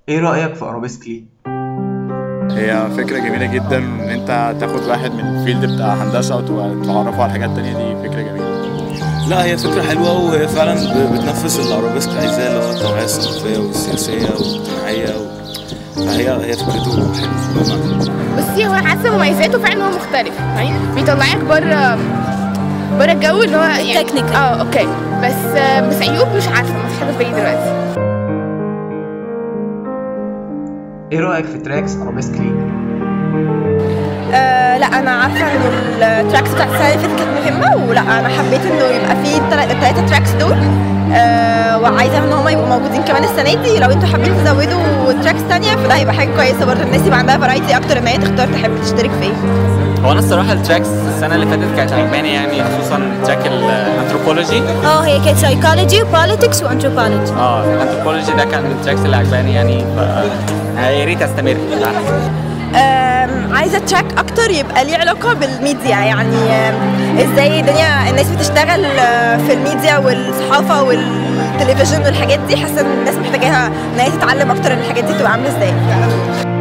ايه رأيك في ارابيسكلي؟ هي فكرة جميلة جدا ان انت تاخد واحد من الفيلد بتاع هندسة وتعرفه على حاجات تانية دي فكرة جميلة لا هي فكرة حلوة وهي فعلا ب- بتنفذ اللي الأرابيسك عايزاه اللي هو التوعية الثقافية والسياسية والاجتماعية و... فهي هي فكرته حلوة بصي هو حاسه مميزاته فعلا إن هو مختلف فاهم بيطلعك بره بره الجو اللي هو يعني Technical. اه اوكي بس بس عيوب مش عارفه مفيش حاجه في بالي دلوقتي ايه رأيك في تراكس ارابيسكلي؟ آه لا انا عارفه ان التراكس بتاعت السنه اللي فاتت كانت مهمه ولا انا حبيت انه يبقى في الثلاثه تراكس دول آه وعايزه ان هم يبقوا موجودين كمان السنه دي لو انتوا حابين تزودوا تراكس تانية فده هيبقى حاجه كويسه برضه الناس يبقى عندها فرايتي اكتر ان هي تختار تحب تشترك في ايه هو انا الصراحه التراكس السنه اللي فاتت كانت عجباني يعني خصوصا تراك الانثروبولوجي اه هي كانت سايكولوجي وبوليتكس وانثروبولوجي اه الانثروبولوجي ده كان من التراكس اللي عجباني يعني ف يا ريت استمر آم، عايزه تراك اكتر يبقى ليه علاقه بالميديا يعني آم، ازاي الدنيا الناس بتشتغل آه، في الميديا والصحافه والتلفزيون والحاجات دي حاسه ان الناس محتاجاها ان هي تتعلم اكتر ان الحاجات دي تبقى عامله ازاي